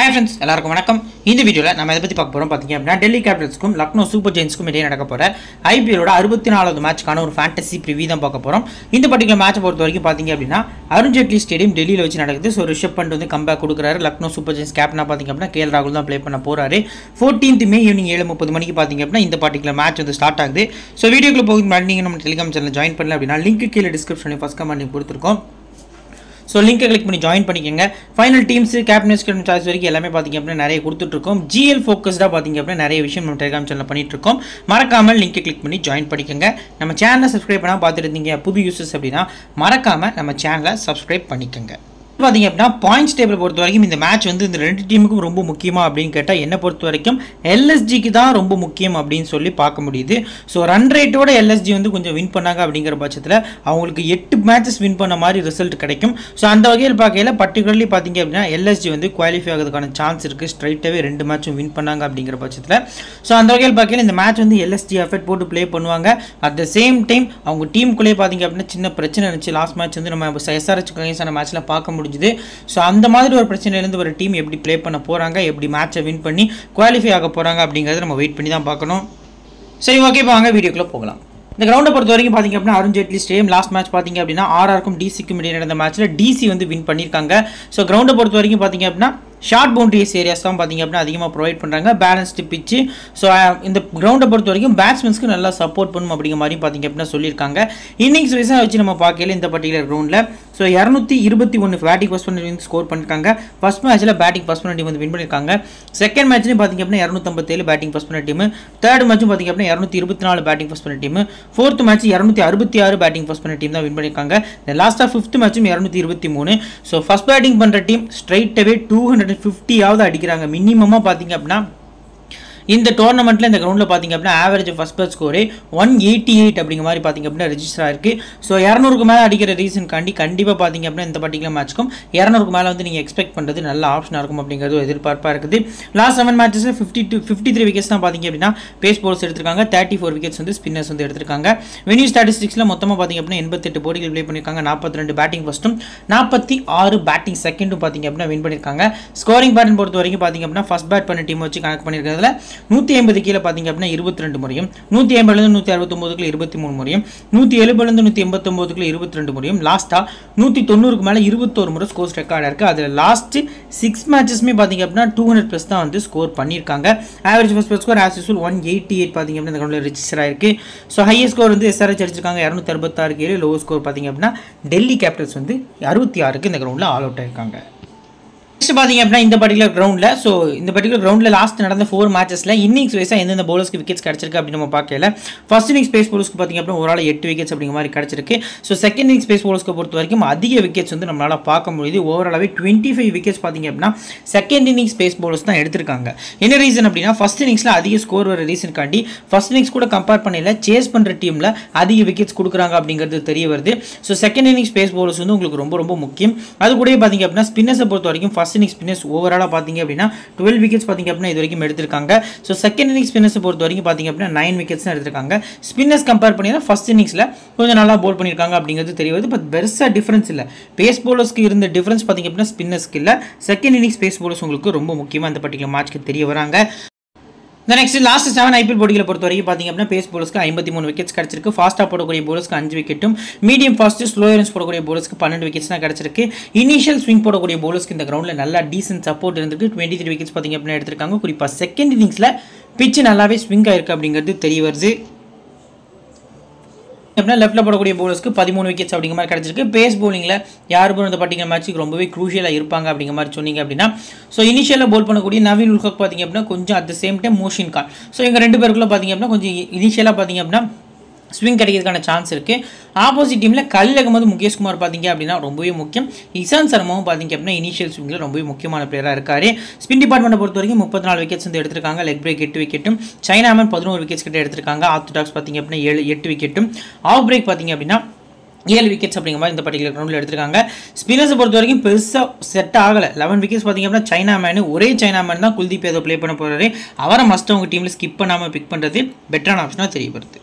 hi friends எல்லாருக்கும் வணக்கம் இந்த வீடியோவில் நம்ம இதை பற்றி பார்க்க போகிறோம் பார்த்தீங்க அப்படின்னா டெல்லி கேபிட்டல்ஸ்க்கும் லக்னோ சூப்பர் ஜெயின்ஸ்க்கும் இடையே நடக்க போகிற ஐபிஎலோட அறுபத்தி நாலாவது மேட்ச்க்கான ஒரு ஃபேண்டசி ப்ரிவியூ தான் பார்க்க போகிறோம் இந்த பர்டிகுலர் மேட்சை பொறுத்த வரைக்கும் பார்த்தீங்க அப்படின்னா அருண் ஜேட்லி ஸ்டேடியம் டெல்லியில் வச்சு நடக்குது ஸோ ரிஷப் பண்ட் வந்து கம்பேக் கொடுக்குறாரு லக்னோ சூப்பர் ஜெயின்ஸ் கேப்டனாக பார்த்தீங்க அப்படின்னா கேஎல் ராகுல் தான் ப்ளே பண்ண போகிறாரு ஃபோர்டீன்த் மே ஈவினிங் ஏழு முப்பது மணிக்கு பார்த்தீங்க அப்படின்னா இந்த பர்டிகுலர் மேட்ச் வந்து ஸ்டார்ட் ஆகுது ஸோ வீடியோக்குள்ள போகுது முன்னாடி நீங்கள் நம்ம டெலிகாம் சேனல் ஜாயின் பண்ணல அப்படின்னா லிங்க் கீழே டிஸ்கிரிப்ஷனில் ஃபஸ்ட் கமெண்ட் கொடுத்துருக்கோம் ஸோ லிங்கை கிளிக் பண்ணி ஜாயின் பண்ணிக்கோங்க ஃபைனல் டீம்ஸ் கேப்டன்ஸ் சாய்ஸ் வரைக்கும் எல்லாமே பார்த்தீங்க அப்படின்னா நிறைய கொடுத்துட்ருக்கோம் ஜிஎல் ஃபோக்கஸ்டாக பார்த்தீங்க அப்படின்னா நிறைய விஷயம் நம்ம டெலிகிராம் சேனல் பண்ணிட்டு இருக்கோம் மறக்காமல் லிங்கை கிளிக் பண்ணி ஜாயின் பண்ணிக்கோங்க நம்ம சேனலை சப்ஸ்கிரைப் பண்ணால் பார்த்துட்டு இருந்தீங்க புது யூசர்ஸ் அப்படின்னா மறக்காமல் நம்ம சேனலை சப்ஸ்கிரைப் பண்ணிக்கோங்க பார்த்தீங்க அப்படின்னா பாயிண்ட்ஸ் டேபிள் பொறுத்த வரைக்கும் இந்த மேட்ச் வந்து இந்த ரெண்டு டீமுக்கும் ரொம்ப முக்கியமா அப்படின்னு கேட்டால் என்னை பொறுத்த வரைக்கும் எல்எஸ்ஜிக்கு தான் ரொம்ப முக்கியம் அப்படின்னு சொல்லி பார்க்க முடியுது ஸோ ரன் ரேட்டோட எல்எஸ்ஜி வந்து கொஞ்சம் வின் பண்ணாங்க அப்படிங்கிற பட்சத்தில் அவங்களுக்கு எட்டு மேட்சஸ் வின் பண்ண மாதிரி ரிசல்ட் கிடைக்கும் ஸோ அந்த வகையில் பார்க்கையில பர்டிகுலர்லி பார்த்தீங்க அப்படின்னா எல்எஸ்ஜி வந்து குவாலிஃபை ஆகிறதுக்கான சான்ஸ் இருக்குது ஸ்ட்ரைட்டாகவே ரெண்டு மேட்சும் வின் பண்ணாங்க அப்படிங்கிற பட்சத்தில் ஸோ அந்த வகையில் பார்க்கையில இந்த மேட்ச் வந்து எல்எஸ்ஜி எஃபெக்ட் போட்டு ப்ளே பண்ணுவாங்க அட் த சேம் டைம் அவங்க டீமுக்குள்ளேயே பார்த்தீங்க அப்படின்னா சின்ன பிரச்சனை இருந்துச்சு லாஸ்ட் மேட்ச் வந்து நம்ம எஸ்ஆர்ஹெச் கங்கேசான மேட்ச்சில் பார்க்க முடிஞ்சுது ஸோ அந்த மாதிரி ஒரு பிரச்சனையிலேருந்து ஒரு டீம் எப்படி ப்ளே பண்ண போகிறாங்க எப்படி மேட்சை வின் பண்ணி குவாலிஃபை ஆக போகிறாங்க அப்படிங்கிறத நம்ம வெயிட் பண்ணி தான் பார்க்கணும் சரி ஓகே இப்போ வாங்க வீடியோக்குள்ளே போகலாம் இந்த கிரௌண்டை பொறுத்த வரைக்கும் பார்த்தீங்க அப்படின்னா Arun Jaitley stadium last match பார்த்தீங்க அப்படின்னா ஆர்ஆருக்கும் டிசிக்கும் இடையே நடந்த மேட்ச்சில் டிசி வந்து வின் பண்ணியிருக்காங்க ஸோ கிரௌண்டை பொறுத்த வரைக்கும் பார்த்தீங்க அப்படின்னா ஷார்ட் பவுண்டரிஸ் ஏரியாஸ் தான் பார்த்தீங்க அப்படின்னா அதிகமாக ப்ரொவைட் பண்ணுறாங்க பேலன்ஸ்டு பிச்சு ஸோ இந்த கிரௌண்டை பொறுத்த வரைக்கும் பேட்ஸ்மேன்ஸ்க்கு நல்லா சப்போர்ட் பண்ணும் அப்படிங்கிற மாதிரி பார்த்தீங்க அப்படின்னா சொல்லியிருக்காங்க இன்னிங்ஸ் வைஸாக வச்சு நம்ம பார்க்கல இந்த பர்டிகுலர் கிரௌண்டில் ஸோ இரநூத்தி இருபத்தி ஒன்று பேட்டிங் ஃபஸ்ட் பண்ணி வந்து ஸ்கோர் பண்ணியிருக்காங்க ஃபஸ்ட் மேட்ச்சில் பேட்டிங் ஃபஸ்ட் பண்ண டீம் வந்து வின் பண்ணியிருக்காங்க செகண்ட் மேட்ச்லையும் பார்த்தீங்க அப்படின்னா இரநூத்தம்பத்தேழு பேட்டிங் ஃபஸ்ட் பண்ண டீம் தேர்ட் மேட்சும் பார்த்தீங்க அப்படின்னா இரநூத்தி இருபத்தி நாலு பேட்டிங் ஃபஸ்ட் பண்ண டீம் ஃபோர்த் மேட்ச் இரநூத்தி அறுபத்தி ஆறு பேட்டிங் ஃபஸ்ட் பண்ண டீம் தான் வின் பண்ணியிருக்காங்க லாஸ்ட்டாக ஃபிஃப்த் மேட்சும் இரநூத்தி இருபத்தி மூணு ஸோ ஃபஸ்ட் பேட்டிங் பண்ணுற டீம் ஸ்ட்ரைட்டாகவே டூ ஹண்ட்ரட் ஃபிஃப்டியாவது அடிக்கிறாங்க மினிமமாக பார்த்தீங்க அப்படின்னா இந்த டோர்னமெண்ட்டில் இந்த கிரௌண்டில் பார்த்தீங்க அப்படின்னா ஆவரேஜ் ஃபஸ்ட் பேட் ஸ்கோரே ஒன் எயிட்டி எயிட் அப்படிங்கிற மாதிரி பார்த்தீங்க அப்படின்னா ரெஜிஸ்டர் ஆயிருக்கு ஸோ இரநூறுக்கு மேலே அடிக்கிற ரீசன் காண்டி கண்டிப்பாக பார்த்தீங்க அப்படின்னா இந்த பர்டிகுலர் மேட்ச்க்கும் இரநூறுக்கு மேலே வந்து நீங்கள் எக்ஸ்பெக்ட் பண்ணுறது நல்ல ஆப்ஷனாக இருக்கும் அப்படிங்கிறது ஒரு எதிர்பார்ப்பாக இருக்குது லாஸ்ட் செவன் மேட்சஸில் fifty two fifty three wickets தான் பார்த்தீங்க அப்படின்னா பேஸ் போல்ஸ் எடுத்திருக்காங்க தேர்ட்டி ஃபோர் விக்கெட்ஸ் வந்து ஸ்பின்னர்ஸ் வந்து எடுத்திருக்காங்க வெனியூ ஸ்டாட்டிஸ்டிக்ஸில் மொத்தமாக பார்த்தீங்க அப்படின்னா எண்பத்தெட்டு போட்டிகள் ப்ளே பண்ணியிருக்காங்க நாற்பத்தி ரெண்டு பேட்டிங் ஃபஸ்ட்டும் நாற்பத்தி ஆறு பேட்டிங் செகண்டும் பார்த்தீங்க அப்படின்னா வின் பண்ணியிருக்காங்க ஸ்கோரிங் பேட்டன் பொறுத்த வரைக்கும் பார்த்தீங்க அப்படின்னா ஃபஸ்ட் பேட் பண்ண டீம் வச்சு கணக்கு பண்ணியிருக்கிறதுல நூற்றி ஐம்பது கீழே பார்த்தீங்க அப்படின்னா இருபத்தி ரெண்டு முறையும் நூற்றி ஐம்பதுலேருந்து நூற்றி அறுபத்தொம்போதுக்குள்ள இருபத்தி மூணு முறையும் நூற்றி எழுபதுலேருந்து நூற்றி எண்பத்தொம்போதுக்குள்ள இருபத்தி ரெண்டு முறையும் லாஸ்ட்டாக நூற்றி தொண்ணூறுக்கு மேலே இருபத்தோரு முறை ஸ்கோர்ஸ் ரெக்கார்டாக இருக்குது அதில் லாஸ்ட்டு சிக்ஸ் மேட்சஸ்மே பார்த்தீங்க அப்படின்னா டூ ஹண்ட்ரட் ப்ளஸ் தான் வந்து ஸ்கோர் பண்ணியிருக்காங்க average first score as usual one eighty eight பார்த்தீங்க அப்படின்னா இந்த கிரௌண்டில் ரிஜிஸ்டர் ஆயிருக்கு ஸோ ஹையஸ்ட் ஸ்கோர் வந்து எஸ்ஆர்ஹெச் அடிச்சிருக்காங்க இரநூத்தி அறுபத்தாறு கீழே லோ ஸ்கோர் பார்த்தீங்க அப்படின்னா டெல்லி கேபிட்டல்ஸ் வந்து அறுபத்தி ஆறுக்கு இந்த கிரௌண்டில் ஆல் அவுட் ஆயிருக்காங்க நெக்ஸ்ட் பார்த்தீங்க அப்படின்னா இந்த பர்டிகுலர் கிரௌண்டில் ஸோ இந்த பர்டிகுலர் கிரௌண்டில் லாஸ்ட் நடந்த ஃபோர் மேட்சஸில் இன்னிங்ஸ் வைஸாக எந்தெந்த பவுலர்ஸ்க்கு விக்கெட்ஸ் கிடச்சிருக்கு அப்படின்னு நம்ம பார்க்கல ஃபர்ஸ்ட் இன்னிங்ஸ் பேஸ் பவுலர்ஸ்க்கு பார்த்தீங்க அப்படின்னா ஒரு ஆள் எட்டு விக்கெட்ஸ் அப்படிங்கிற மாதிரி கிடச்சிருக்கு ஸோ செகண்ட் இன்னிங்ஸ் பேஸ் பவுலர்ஸ்க்கு பொறுத்த வரைக்கும் அதிக விக்கெட்ஸ் வந்து நம்மளால் பார்க்க முடியுது ஓவராலாகவே டுவெண்ட்டி ஃபைவ் விக்கெட்ஸ் பார்த்தீங்க அப்படின்னா செகண்ட் இன்னிங்ஸ் பேஸ் பவுலர்ஸ் தான் எடுத்திருக்காங்க என்ன ரீசன் அப்படின்னா ஃபர்ஸ்ட் இன்னிங்ஸில் அதிக ஸ்கோர் வர ரீசன் காண்டி ஃபர்ஸ்ட் இன்னிங்ஸ் கூட கம்பேர் பண்ணல சேஸ் பண்ணுற டீமில் அதிக விக்கெட்ஸ் கொடுக்குறாங்க அப்படிங்கிறது தெரிய வருது so second innings pace bowlers வந்து உங்களுக்கு ரொம்ப ரொம்ப முக்கியம் அது கூட பார்த்தீங்க அப்படின்னா ஸ்பின்னர்ஸை பொறுத்த வரைக்கும் ஃபர்ஸ்ட் இன்னிங்ஸ் ஸ்பின்னர்ஸ் ஓவராலாக பார்த்தீங்க அப்படின்னா டுவெல் விக்கெட்ஸ் பார்த்தீங்க அப்படின்னா இது வரைக்கும் எடுத்திருக்காங்க ஸோ செகண்ட் இன்னிங்ஸ் ஸ்பின்னர்ஸை பொறுத்த வரைக்கும் பார்த்தீங்க அப்படின்னா நைன் விக்கெட்ஸ் தான் எடுத்திருக்காங்க ஸ்பின்னர்ஸ் கம்பேர் பண்ணி ஃபர்ஸ்ட் இன்னிங்ஸில் கொஞ்சம் நல்லா போல் பண்ணியிருக்காங்க அப்படிங்கிறது தெரிய வருது பட் பெருசாக டிஃப்ரென்ஸ் இல்லை பேஸ் பவுலர்ஸ்க்கு இருந்த டிஃப்ரென்ஸ் பார்த்தீங்க அப்படின்னா ஸ்பின்னர்ஸ்க்கு இல்லை செகண்ட் இன்னிங்ஸ் பேஸ் பவுலர்ஸ் உங்களுக்கு ரொம்ப முக்கியமாக இந்த பர்டிகுலர் மேட்ச்க்கு தெரிய வராங்க இந்த நெக்ஸ்ட் லாஸ்ட் செவன் ஐபிஎல் போட்டிகளை பொறுத்த வரைக்கும் பார்த்தீங்க அப்படின்னா பேஸ் போலர்ஸ்க்கு ஐம்பத்தி மூணு விக்கெட்ஸ் கிடச்சிருக்கு ஃபாஸ்ட்டாக போடக்கூடிய போலர்ஸ்க்கு அஞ்சு விக்கெட்டும் மீடியம் ஃபாஸ்ட்டு ஸ்லோயரன்ஸ் போடக்கூடிய போலர்ஸ்க்கு பன்னெண்டு விக்கெட்ஸ் தான் கிடச்சிருக்கு இனிஷியல் ஸ்விங் போடக்கூடிய போலர்ஸ்க்கு இந்த கிரௌண்டில் நல்லா டீசென்ட் சப்போர்ட் இருந்திருக்கு டுவெண்ட்டி த்ரீ விக்கெட்ஸ் பார்த்தீங்க அப்படின்னா எடுத்திருக்காங்க குறிப்பாக செகண்ட் இன்னிங்ஸில் பிச்சு நல்லாவே ஸ்விங் ஆயிருக்கு அப்படிங்கிறது தெரிய வருது அப்படின்னா லெஃப்ட்டில் போடக்கூடிய போலர்ஸ்க்கு பதிமூணு விக்கெட்ஸ் அப்படிங்கிற மாதிரி கிடச்சிருக்கு பேஸ் போலிங்கில் யார் போல் இந்த பர்டிகுலர் மேட்ச்சுக்கு ரொம்பவே க்ரூஷியலாக இருப்பாங்க அப்படிங்கிற மாதிரி சொன்னீங்க அப்படின்னா ஸோ இனிஷியலாக போல் பண்ணக்கூடிய நவீன் உல்கக் பார்த்தீங்க அப்படின்னா கொஞ்சம் at the same time Mohsin Khan so இவங்க ரெண்டு பேருக்குள்ள பார்த்தீங்க அப்படின்னா கொஞ்சம் இனிஷியலாக பார்த்தீங்க அப்படின்னா ஸ்விங் கிடைக்கிறதுக்கான சான்ஸ் இருக்குது ஆப்போசிட் டீமில் கல் அகமது முகேஷ்குமார் பார்த்தீங்க அப்படின்னா ரொம்பவே முக்கியம் இசான் சர்மாவும் பார்த்தீங்க அப்படின்னா இனிஷியல் ஸ்விங்கில் ரொம்பவே முக்கியமான பிளேயராக இருக்காரு ஸ்பின் டிபார்ட்மெண்ட்டை பொறுத்த வரைக்கும் முப்பத்தி நாலு விக்கெட்ஸ் வந்து எடுத்திருக்காங்க லெக் பிரேக் எட்டு விக்கெட்டும் சைனாமன் பதினோரு விக்கெட்ஸ் கிட்ட எடுத்திருக்காங்க ஆர்த்தடாக்ஸ் பார்த்தீங்க அப்படின்னா ஏழு எட்டு விக்கெட்டும் ஆஃப் பிரேக் பார்த்தீங்க அப்படின்னா ஏழு விக்கெட்ஸ் அப்படிங்கிற மாதிரி இந்த பர்டிகுலர் கிரௌண்டில் எடுத்திருக்காங்க ஸ்பின்னர்ஸை பொறுத்த வரைக்கும் பெருசாக செட் ஆகலை லெவன் விக்கெட்ஸ் பார்த்தீங்க அப்படின்னா சைனா மேனு ஒரே சைனா மேன் தான் குல்தீப் யாதவ் ப்ளே பண்ண போகிறாரு அவரை மஸ்ட் அவங்க டீமில் ஸ்கிப் பண்ணாமல் பிக் பண்ணுறது பெட்டரான ஆப்ஷனாக தெரிய வருது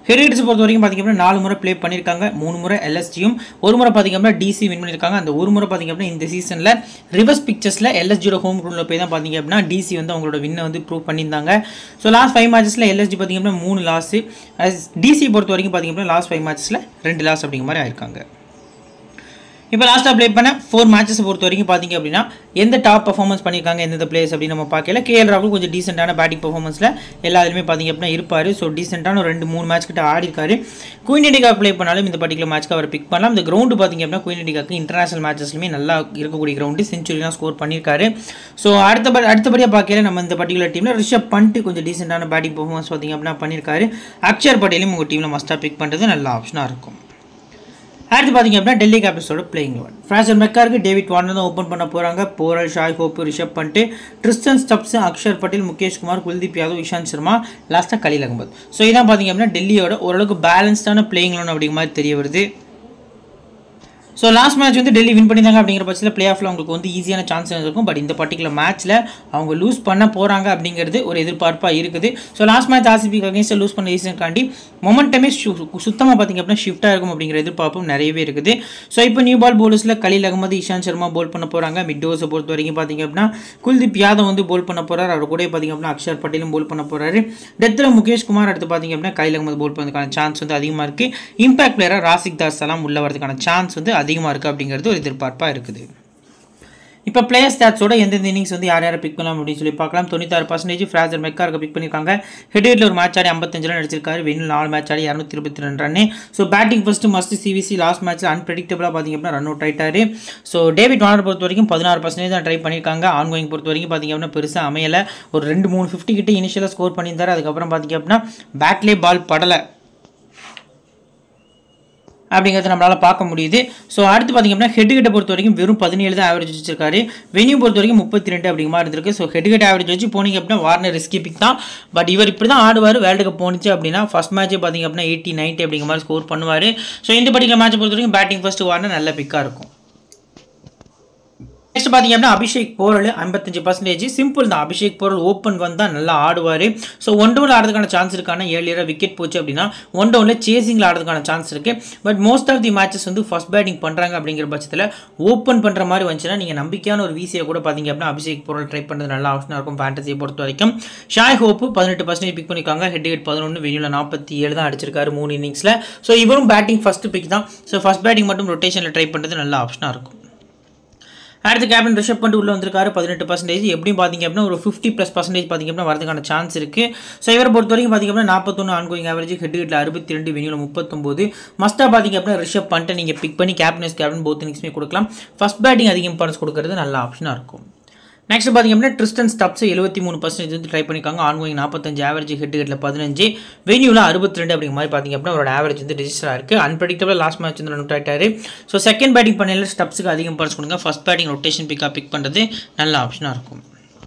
ஹெட் ஹிட்ஸ் பொறுத்த வரைக்கும் பார்த்திங்க அப்படின்னா நாலு முறை ப்ளே பண்ணியிருக்காங்க மூணு முறை எல்எஸ்டியும் ஒரு முறை பார்த்திங்க அப்படின்னா டிசி வின் பண்ணியிருக்காங்க அந்த ஒரு முறை பார்த்திங்க அப்படின்னா இந்த சீசனில் ரிவர்ஸ் பிக்சர்ஸில் எல்எஸ்ஜியோட ஹோம் க்ரூனில் போய் தான் பார்த்திங்க அப்படின்னா டிசி வந்து அவங்களோட வின்னை வந்து ப்ரூவ் பண்ணியிருந்தாங்க ஸோ லாஸ்ட் ஃபைவ் மேட்சஸில் எல்எஸ்ஜி பார்த்திங்க அப்படின்னா மூணு லாஸு டிசி பொறுத்த வரைக்கும் பார்த்திங்க அப்படின்னா லாஸ்ட் ஃபைவ் மேட்சஸில் ரெண்டு லாஸ் அப்படிங்கிற மாதிரி ஆயிருக்காங்க இப்போ லாஸ்ட்டாக ப்ளே பண்ண ஃபோர் மேட்சஸ் பொறுத்த வரைக்கும் பார்த்தீங்க அப்படின்னா எந்த டாப் பர்ஃபார்மன்ஸ் பண்ணியிருக்காங்க எந்தெந்த பிளேயர்ஸ் அப்படின்னு நம்ம பார்க்கல கேஎல் ராகுல் கொஞ்சம் டீசெண்டான பேட்டிங் பர்ஃபார்மன்ஸில் எல்லா இதுலையுமே பார்த்தீங்க அப்படின்னா இருப்பார் ஸோ டீசெண்டான ஒரு ரெண்டு மூணு மேட்ச் கிட்ட ஆடி இருக்காரு குயின் இண்டிகாக்கு ப்ளே பண்ணாலும் இந்த பர்டிகுலர் மேட்ச்க்கு அவர் பிக் பண்ணலாம் இந்த கிரவுண்டு பார்த்தீங்க அப்படின்னா குயின் இண்டிகாக்கு இன்டர்நேஷனல் மேட்சஸ்லையுமே நல்லா இருக்கக்கூடிய கிரவுண்டு செஞ்சுரிலாம் ஸ்கோர் பண்ணியிருக்காரு ஸோ அடுத்த அடுத்தபடியாக பார்க்கல நம்ம இந்த பர்டிகுலர் டீமில் ரிஷப் பண்ணிட்டு கொஞ்சம் டீசெண்டான பேட்டிங் பர்ஃபார்மன்ஸ் பார்த்தீங்க அப்படின்னா பண்ணியிருக்காரு அக்ஷர் பட்டேலும் உங்கள் டீமில் மஸ்ட்டாக பிக் பண்ணுறது நல்ல ஆப்ஷனாக இருக்கும் அடுத்து பார்த்தீங்க அப்படின்னா டெல்லி கேபிட்டல்ஸோட பிளேயிங் லெவன் ஃப்ராசர் மெக்காருக்கு டேவிட் வார்னர் தான் ஓப்பன் பண்ண போகிறாங்க போரல் ஷாய் ஹோப் ரிஷப் பண்ணிட்டு ட்ரிஸ்டன் ஸ்டப்ஸ் அக்ஷர் பட்டேல் முகேஷ் குமார் குல்தீப் யாதவ் இஷாந்த் சர்மா லாஸ்ட்டாக கலீல் அகமது ஸோ இதான் பார்த்தீங்க அப்படின்னா டெல்லியோட ஓரளவுக்கு பேலன்ஸ்டான பிளேயிங் லெவன் அப்படிங்கிற மாதிரி தெரிய வருது ஸோ லாஸ்ட் மேட்ச் வந்து டெல்லி வின் பண்ணியிருந்தாங்க அப்படிங்கிற பட்சத்தில் பிளே ஆஃபில் அவங்களுக்கு வந்து ஈஸியான சான்ஸ் இருக்கும் பட் இந்த பர்டிகுலர் மேட்ச்சில் அவங்க லூஸ் பண்ண போகிறாங்க அப்படிங்கிறது ஒரு எதிர்பார்ப்பாக இருக்குது so last match RCB against lose பண்ண ரீசன்காண்டி மொமெண்டமே சுத்தமாக பார்த்திங்க அப்படின்னா ஷிஃப்ட்டாக இருக்கும் அப்படிங்கிற எதிர்பார்ப்பும் நிறையவே இருக்குது ஸோ இப்போ நியூ பால் போலர்ஸில் கலீல் அகமது இஷாந்த் சர்மா போல் பண்ண போகிறாங்க மிட் ஓவர்ஸை பொறுத்த வரைக்கும் பார்த்திங்க அப்படின்னா குல்தீப் யாதவ் வந்து போல் பண்ண போகிறார் அவர் கூட பார்த்திங்க அப்படின்னா அக்ஷர் பட்டேலும் போல் பண்ண போகிறாரு டெத்தில் முகேஷ் குமார் அடுத்து பார்த்திங்க அப்படின்னா கலீல் அகமது போல் பண்ணுறதுக்கான சான்ஸ் வந்து அதிகமாக இருக்குது இம்பாக்ட் பிளேயராக ராசிக் தாஸ் எல்லாம் உள்ள வரதுக்கான சான்ஸ் வந்து அதிகமாக இருக்குது அப்படிங்கிறது ஒரு எதிர்பார்ப்பாக இருக்குது இப்போ பிளேயர் ஸ்டாட்ஸோட எந்தெந்த இன்னிங்ஸ் வந்து யார் யாரை பிக் பண்ணலாம் அப்படின்னு சொல்லி பார்க்கலாம் தொண்ணூத்தாறு பர்சன்டேஜ் ஃப்ராசர் மெக்காருக்கு பிக் பண்ணியிருக்காங்க ஹெட்ஹெட்டில் ஒரு மேட்ச் ஆடி ஐம்பத்தஞ்சு ரன் அடிச்சிருக்காரு வெனில் நாலு மேட்ச் ஆடி இரநூத்தி இருபத்தி ரெண்டு run so batting first must CVC last மேட்ச்சில் அன்பிரடிக்டபிளாக பார்த்திங்க அப்படின்னா ரன் அவுட் ஆயிட்டாரு ஸோ டேவிட் வார்னர் பொறுத்த வரைக்கும் பதினாறு பர்சன்டேஜ் தான் ட்ரை பண்ணியிருக்காங்க ஆன்கோயிங் பொறுத்த வரைக்கும் பார்த்திங்க அப்படின்னா பெருசாக அமையலை ஒரு ரெண்டு மூணு ஃபிஃப்டி கிட்ட இனிஷியலாக ஸ்கோர் பண்ணியிருந்தாரு அதுக்கப்புறம் பார்த்திங்க அப்படின்னா பேட்லேயே பால் படலை அப்படிங்கிறத நம்மளால் பார்க்க முடியுது ஸோ அடுத்து பார்த்திங்க அப்படின்னா ஹெட் கிட்ட பொறுத்த வரைக்கும் வெறும் பதினேழு தான் ஆவரேஜ் வச்சிருக்காரு வெனியூ பொறுத்த வரைக்கும் முப்பத்தி ரெண்டு அப்படிங்கிற மாதிரி இருந்திருக்கு ஸோ ஹெட் கிட்ட ஆவரேஜ் வச்சு போனீங்க அப்படின்னா வார்னர் ரிஸ்கி பிக் தான் பட் இவர் இப்படி தான் ஆடுவார் வேர்ல்டு கப் போனிச்சு அப்படின்னா ஃபஸ்ட் மேட்ச்சே பார்த்திங்க அப்படின்னா எயிட்டி நைன்ட்டி அப்படிங்கிற மாதிரி ஸ்கோர் பண்ணுவார் ஸோ இந்த பர்டிகுலர் மேட்சை பொறுத்த வரைக்கும் பேட்டிங் ஃபஸ்ட்டு வார்னர் நல்ல பிக்காக இருக்கும் நெக்ஸ்ட் பார்த்தீங்க அப்படின்னா அபிஷேக் போரல் ஐம்பத்தஞ்சு பர்சன்டேஜ் சிம்பிள் தான் அபிஷேக் போரல் ஓப்பன் வந்தால் நல்லா ஆடுவார் ஸோ ஒன் டவுனில் ஆடுறதுக்கான சான்ஸ் இருக்கான ஏழியராக விக்கெட் போச்சு அப்படின்னா ஒன் டவுனில் சேசிங்கில் ஆடுறதுக்கான சான்ஸ் இருக்குது but most of the matches வந்து ஃபஸ்ட் பேட்டிங் பண்ணுறாங்க அப்படிங்கிற பட்சத்தில் ஓப்பன் பண்ணுற மாதிரி வந்துச்சுன்னா நீங்கள் நம்பிக்கையான ஒரு விசியை கூட பார்த்தீங்க அப்படின்னா அபிஷேக் போரல் ட்ரை பண்ணுறது நல்ல ஆப்ஷனாக இருக்கும் ஃபேண்டசியை பொறுத்த வரைக்கும் ஷாய் ஹோப்பு பதினெட்டு பர்சன்டேஜ் பிக் பண்ணியிருக்காங்க ஹெட் ஹெட் பதினொன்று வெளியில் நாற்பத்தி ஏழு தான் அடிச்சிருக்காரு மூணு இன்னிங்ஸில் ஸோ இவரும் பேட்டிங் ஃபஸ்ட்டு பிக் தான் ஸோ ஃபஸ்ட் பேட்டிங் மட்டும் ரொட்டேஷனில் ட்ரை பண்ணுறது நல்ல ஆப்ஷனாக இருக்கும் அடுத்து கேப்டன் ரிஷப் பண்ணிட்டு உள்ளே வந்திருக்காரு பதினெட்டு பர்சன்டேஜ் எப்படியும் பார்த்தீங்க அப்படின்னா ஒரு ஃபிஃப்டி ப்ளஸ் பர்சன்டேஜ் பார்த்தீங்க அப்படின்னா வரதுக்கான சான்ஸ் இருக்குது ஸோ இவரை பொறுத்த வரைக்கும் பார்த்தீங்க அப்படின்னா நாற்பத்தொன்று ஆன்கோயிங் ஆவரேஜ் ஹெட் ஹெட்டில் அறுபத்தி ரெண்டு வெனியூவில் முப்பத்தொம்போது மஸ்ட்டாக பார்த்தீங்க அப்படின்னா ரிஷப் பண்ணிட்டு நீங்கள் பிக் பண்ணி கேப்டன்ஸ் கேப்டன் போத் இன்னிங்ஸுமே கொடுக்கலாம் ஃபஸ்ட் பேட்டிங் அதிக இம்பார்ட்டன்ஸ் கொடுக்கறது நல்ல ஆப்ஷனாக இருக்கும் நெக்ஸ்ட் பார்த்திங்க அப்படின்னா ட்ரிஸ்டன் ஸ்டப்ஸ் எழுபத்தி மூணு பர்சன்டேஜ் வந்து ட்ரை பண்ணியிருக்காங்க ஆன்கோயிங் நாற்பத்தஞ்சு ஆவரேஜ் ஹெட் ஹெட்டில் பதினஞ்சு வெனியூவில் அறுபத்தி ரெண்டு அப்படிங்கிற மாதிரி பார்த்திங்க அப்படின்னா அவரோட ஆவரேஜ் வந்து ரிஜிஸ்டர் இருக்குது அன்பிரடிக்டபிள் லாஸ்ட் மேட்ச் வந்து ரன் ஆகிட்டாரு ஸோ செகண்ட் பேட்டிங் பண்ணல ஸ்டப்ஸுக்கு அதிகம் இம்பார்ட்டன்ஸ் கொடுங்க ஃபஸ்ட் பேட்டிங் ரொட்டேஷன் பிக்காக பிக் பண்ணுறது நல்ல ஆப்ஷனாக இருக்கும்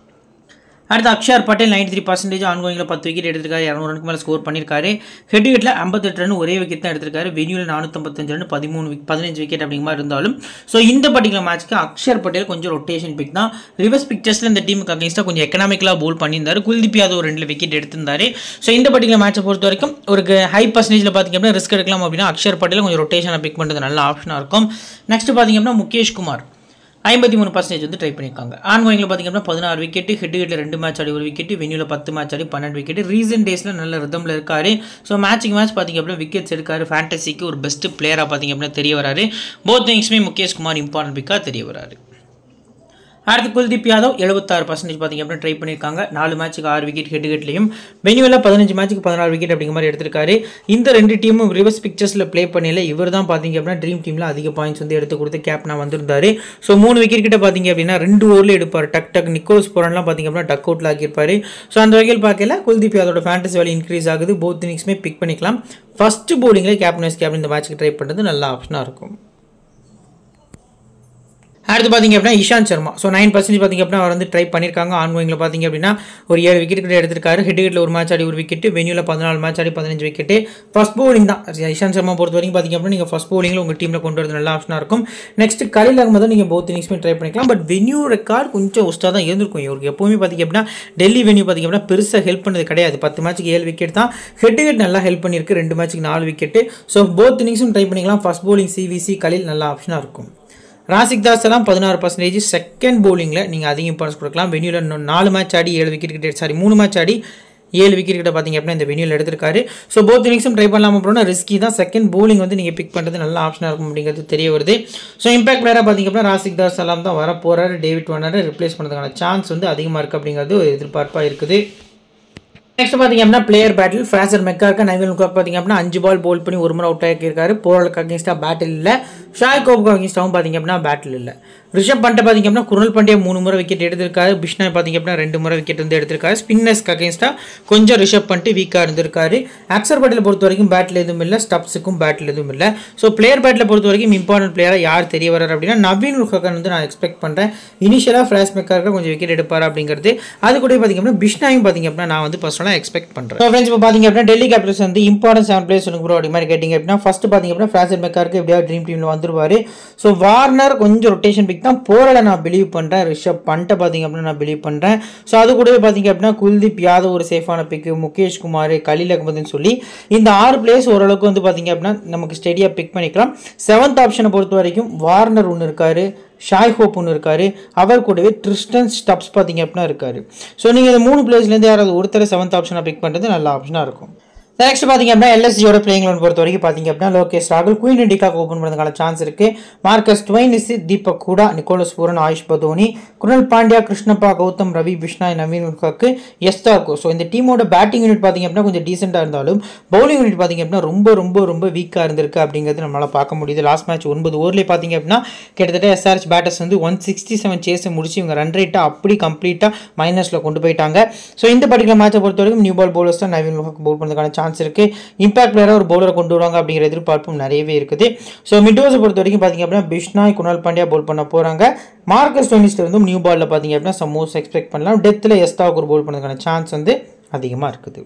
அடுத்து Axar Patel ninety three percentage ஆன்கோயிங்கில் பத்து விக்கெட் எடுத்திருக்காரு இரநூறு ரனுக்கு மேலே ஸ்கோர் பண்ணியிருக்காரு ஹெட் ஹெட்டில் ஐம்பத்தெட்டு ரன் ஒரே விக்கெட் தான் எடுத்திருக்காரு வெனியூவில் நானூற்றம்பத்தஞ்சு ரன் பதிமூணு விக் பதினஞ்சு விக்கெட் அப்படிங்கிற மாதிரி இருந்தாலும் ஸோ இந்த பர்டிகுலர் மேட்ச்க்கு அக்ஷர் பட்டேல் கொஞ்சம் ரொட்டேஷன் பிக் தான் ரிவர்ஸ் பிக்சர்ஸில் இந்த டீமுக்கு அகேன்ஸ்டாக கொஞ்சம் எக்கனாமிக்கலாக போல் பண்ணியிருந்தாரு குல்தீப் யாதவ் ரெண்டு விக்கெட் எடுத்திருந்தாரு ஸோ இந்த பர்டிகுலர் மேட்சை பொறுத்த வரைக்கும் ஒரு ஹை பர்சன்டேஜில் பார்த்திங்க அப்படின்னா ரிஸ்க் எடுக்கலாம் அப்படின்னா அக்ஷர் பட்டேல் கொஞ்சம் ரொட்டேஷனை பிக் பண்ணுறது நல்ல ஆப்ஷனாக இருக்கும் நெக்ஸ்ட் பார்த்திங்க அப்படின்னா முகேஷ் குமார் ஐம்பத்தி மூணு பர்சன்டேஜ் வந்து ட்ரை பண்ணியிருக்காங்க ஆன்கோயிங்கில் பார்த்திங்க அப்படின்னா பதினாறு விக்கெட்டு ஹெட் ஹெட்டில் ரெண்டு மேட்ச் ஆடி ஒரு விக்கெட் வெனியூவில் பத்து மேட்ச் ஆடி பன்னெண்டு விக்கெட் ரீசன்ட் டேஸில் நல்ல ரிதமில் இருக்காரு ஸோ மேட்சிங் மேட்ச் பார்த்திங்க அப்படின்னா விக்கெட்ஸ் எடுக்காரு ஃபேண்டசிக்கு ஒரு பெஸ்ட் பிளேயராக பார்த்திங்க அப்படின்னா தெரிய வராரு போத் திங்ஸுமே முகேஷ் குமார் இம்பார்ட்டன்ட் பிக்காக தெரிய வராரு அடுத்து குல்தீப் யாதவ் எழுபத்தாறு பர்சன்டேஜ் பார்த்திங்க அப்படின்னா ட்ரை பண்ணியிருக்காங்க நாலு மேட்ச்சுக்கு ஆறு விக்கெட் ஹெட் ஹெட்லையும் பெனியூவில் பதினஞ்சு மேட்ச்சுக்கு பதினாறு விக்கெட் அப்படிங்கிற மாதிரி எடுத்திருக்காரு இந்த ரெண்டு டீமும் ரிவர்ஸ் பிக்சர்ஸில் ப்ளே பண்ணல இவர் தான் பார்த்திங்க அப்படின்னா ட்ரீம் டீமில் அதிக பாயிண்ட்ஸ் வந்து எடுத்து கொடுத்து கேப்டனாக வந்திருந்தாரு ஸோ மூணு விக்கெட் கிட்ட பார்த்திங்க அப்படின்னா ரெண்டு ஓவரில் எடுப்பார் டக் டக் நிக்கோல்ஸ் போரான்லாம் பார்த்திங்க அப்படின்னா டக் அவுட்டில் ஆக்கியிருப்பாரு ஸோ அந்த வகையில் பார்க்கல குல்தீப் யாதவோட ஃபேண்டசி வேல்யூ இன்க்ரீஸ் ஆகுது போத் இன்னிங்ஸுமே பிக் பண்ணிக்கலாம் ஃபஸ்ட்டு போலிங்கில் கேப்டன் வைஸ் கேப்டன் இந்த மேட்ச்சுக்கு ட்ரை பண்ணுறது நல்ல ஆப்ஷனாக இருக்கும் அடுத்து பார்த்தீங்க அப்படின்னா Ishant Sharma so nine percentage பார்த்தீங்க அப்படின்னா அவர் வந்து ட்ரை பண்ணியிருக்காங்க ஆன்கோயிங்கில் பார்த்தீங்க அப்படின்னா ஒரு ஏழு விக்கெட் கிட்ட எடுத்திருக்காரு ஹெட் ஹெட்டில் ஒரு மேட்ச் ஆடி ஒரு விக்கெட் வெனியூவில் பதினாலு மேட்ச் ஆடி பதினஞ்சு விக்கெட் ஃபஸ்ட் bowling தான் இஷாந்த் சர்மா பொறுத்த வரைக்கும் பார்த்தீங்க அப்படின்னா நீங்கள் ஃபஸ்ட் bowlingல உங்கள் டீமில் கொண்டு வரது நல்ல ஆப்ஷனாக இருக்கும் நெக்ஸ்ட் கலில் அகமது நீங்கள் போத் இன்னிங்ஸ்மே ட்ரை பண்ணிக்கலாம் பட் வென்யூ ரெக்கார்ட் கொஞ்சம் ஒஸ்ட்டாக தான் இருந்திருக்கும் இவருக்கு எப்போவுமே பார்த்தீங்க அப்படின்னா டெல்லி வென்யூ பார்த்தீங்க அப்படின்னா பெருசாக ஹெல்ப் பண்ணது கிடையாது பத்து மேட்ச்சுக்கு ஏழு விக்கெட் தான் ஹெட் ஹெட் நல்லா ஹெல்ப் பண்ணியிருக்கு ரெண்டு மேட்ச்சுக்கு நாலு விக்கெட் ஸோ போத் இன்னிங்ஸும் ட்ரை பண்ணிக்கலாம் ஃபஸ்ட் bowling சிவிசி கலில் நல்ல ஆப்ஷனாக இருக்கும் ராசிக் தாஸ் எல்லாம் பதினாறு பர்சன்டேஜ் செகண்ட் bowlingல நீங்கள் அதிக இம்பார்ட்டன்ஸ் கொடுக்கலாம் வெனியூவில் நாலு மேட்ச் ஆடி ஏழு விக்கெட் கிட்ட சாரி மூணு மேட்ச் ஆடி ஏழு விக்கெட் கிட்ட பார்த்தீங்க அப்படின்னா இந்த வெனியூவில் எடுத்திருக்காரு ஸோ போத் இன்னிங்ஸும் ட்ரை பண்ணலாம் அப்படின்னா ரிஸ்கி தான் செகண்ட் bowling வந்து நீங்கள் பிக் பண்ணுறது நல்ல ஆப்ஷனாக இருக்கும் அப்படிங்கிறது தெரிய வருது ஸோ இம்பாக்ட் பிளேயராக பார்த்தீங்க அப்படின்னா ராசிக் தாஸ் எல்லாம் தான் வர போகிறாரு டேவிட் வார்னரை ரிப்ளேஸ் பண்ணுறதுக்கான சான்ஸ் வந்து அதிகமாக இருக்குது அப்படிங்கிறது ஒரு எதிர்பார்ப்பாக இருக்குது நெக்ஸ்ட் பார்த்தீங்க அப்படின்னா பிளேயர் பேட்டில் ஃப்ராசர் மெக்கார்க்கு நவீன் லுக்காக் பார்த்தீங்க அப்படின்னா அஞ்சு பால் போல் பண்ணி ஒரு முறை அவுட் ஆகியிருக்காரு போரலுக்கு அகேன்ஸ்டாக பேட்டில் இல்லை ஷாய் கோப்புக்கு அகேன்ஸ்டாகவும் பார்த்தீங்க அப்படின்னா பேட்டில் இல்லை ரிஷப் பண்ட்டை பார்த்தீங்க அப்படின்னா குருணல் பாண்டியா மூணு முறை விக்கெட் எடுத்திருக்காரு பிஷ்னாய் பார்த்தீங்க அப்படின்னா ரெண்டு முறை விக்கெட் வந்து எடுத்திருக்காரு ஸ்பின்னர்ஸ்க்கு அகேன்ஸ்டாக கொஞ்சம் ரிஷப் பண்ணிட்டு வீக்காக இருந்திருக்காரு அக்சர் பேட்டில் பொறுத்த வரைக்கும் பேட்டில் எதுவும் இல்லை ஸ்டப்ஸுக்கும் பேட்டில் எதுவும் இல்லை ஸோ பிளேயர் பேட்டில் பொறுத்த வரைக்கும் இம்பார்ட்டன்ட் பிளேயராக யார் தெரிய வர்றாரு அப்படின்னா நவீன் லுக்காக்கன் வந்து நான் எக்ஸ்பெக்ட் பண்ணுறேன் இனிஷியலாக ஃப்ராஸ் மெக்காருக்கு கொஞ்சம் விக்கெட் எடுப்பார் அப்படிங்கிறது அது கூட பார்த்தீங்க அப்படின்னா பிஷ்னாயும் பார்த்தீங்க அப்படின்னா நான் வந்து பர்சனலாக எக்ஸ்பெக்ட் பண்ணுறேன் ஸோ ஃப்ரெண்ட்ஸ் இப்போ பார்த்தீங்க அப்படின்னா டெல்லி கேபிட்டல்ஸ் வந்து இம்பார்ட்டன்ட் செவன் பிளேஸ் சொல்லுங்க ப்ரோ அப்படி மாதிரி கேட்டிங்க அப்படின்னா ஃபர்ஸ்ட் பார்த்தீங்க அப்படின்னா ஃப்ராசர் மெக்காருக்கு எப்படியாவது ட்ரீம் டீமில் வந்துருவார் ஸோ வார்னர் கொஞ்சம் ரொட்டேஷன் பிக் தான் போரல நான் பிலீவ் பண்ணுறேன் ரிஷப் பண்ட்டை பார்த்தீங்க அப்படின்னா நான் பிலீவ் பண்ணுறேன் ஸோ அது கூடவே பார்த்தீங்க அப்படின்னா குல்தீப் யாதவ் ஒரு சேஃபான பிக்கு முகேஷ் குமார் கலில் அகமதுன்னு சொல்லி இந்த ஆறு பிளேஸ் ஓரளவுக்கு வந்து பார்த்தீங்க அப்படின்னா நமக்கு ஸ்டெடியாக பிக் பண்ணிக்கலாம் செவன்த் ஆப்ஷனை பொறுத்த வரைக்கும் வார்னர் ஒன்று இருக்காரு ஷாய் ஹோப் ஒன்று இருக்காரு அவர் கூடவே ட்ரிஸ்டன் ஸ்டப்ஸ் பார்த்தீங்க அப்படின்னா இருக்காரு ஸோ நீங்கள் இந்த மூணு பிளேஸ்லேருந்து யாராவது ஒருத்தர் செவன்த் ஆப்ஷனை பிக் பண்ணுறது நல்ல ஆப்ஷனாக இருக்கும் நெக்ஸ்ட் பார்த்தீங்க அப்படின்னா எல்எஸ்ஜியோட பிளேயிங் லோன் பொறுத்த வரைக்கும் பார்த்தீங்க அப்படின்னா லோகேஷ் ராகுல் குயின் இண்டிகாக்கு ஓப்பன் பண்ணுறதுக்கான சான்ஸ் இருக்கு Marcus Stoinis Deepak Hooda Nicholas Pooran Ayush Badoni Krunal Pandya Krishnappa Gowtham Ravi Bishnoi Naveen உல்காக்கு எஸ்தாக்கு ஸோ இந்த டீமோட பேட்டிங் யூனிட் பார்த்தீங்க அப்படின்னா கொஞ்சம் டீசெண்டாக இருந்தாலும் பவுலிங் யூனிட் பார்த்தீங்க அப்படின்னா ரொம்ப ரொம்ப ரொம்ப வீக்காக இருந்திருக்கு அப்படிங்கிறது நம்மளால் பார்க்க முடியுது லாஸ்ட் மேட்ச் ஒன்பது ஓவர்லேயே பார்த்தீங்க அப்படின்னா கிட்டத்தட்ட எஸ்ஆர்எச் பேட்டர்ஸ் வந்து ஒன் சிக்ஸ்டி செவன் சேஸை முடிச்சு இவங்க ரன் ரேட்டை அப்படி கம்ப்ளீட்டாக மைனஸில் கொண்டு போயிட்டாங்க ஸோ இந்த பர்டிகுலர் மேட்சை பொறுத்த வரைக்கும் நியூ பால் பவுலர்ஸ் தான் நவீன் உல்காக்கு பவுல் பண்ணுறதுக்கான சான்ஸ் இருக்குது இம்பாக்ட் பிளேயராக ஒரு பவுலரை கொண்டு வருவாங்க அப்படிங்கிற எதிர்பார்ப்பும் நிறையவே இருக்குது ஸோ மிட்டோஸை பொறுத்த வரைக்கும் பார்த்தீங்க அப்படின்னா பிஷ்னாய் குணால் பாண்டியா பவுல் பண்ண போகிறாங்க மார்க்கஸ் டோனிஸ்ட் வந்து நியூ பாலில் பார்த்தீங்க அப்படின்னா சம் மோஸ்ட் எக்ஸ்பெக்ட் பண்ணலாம் டெத்தில் எஸ்தாவுக்கு ஒரு பவுல் பண்ணுறதுக்கான சான்ஸ் வந்து அதிகமாக இருக்குது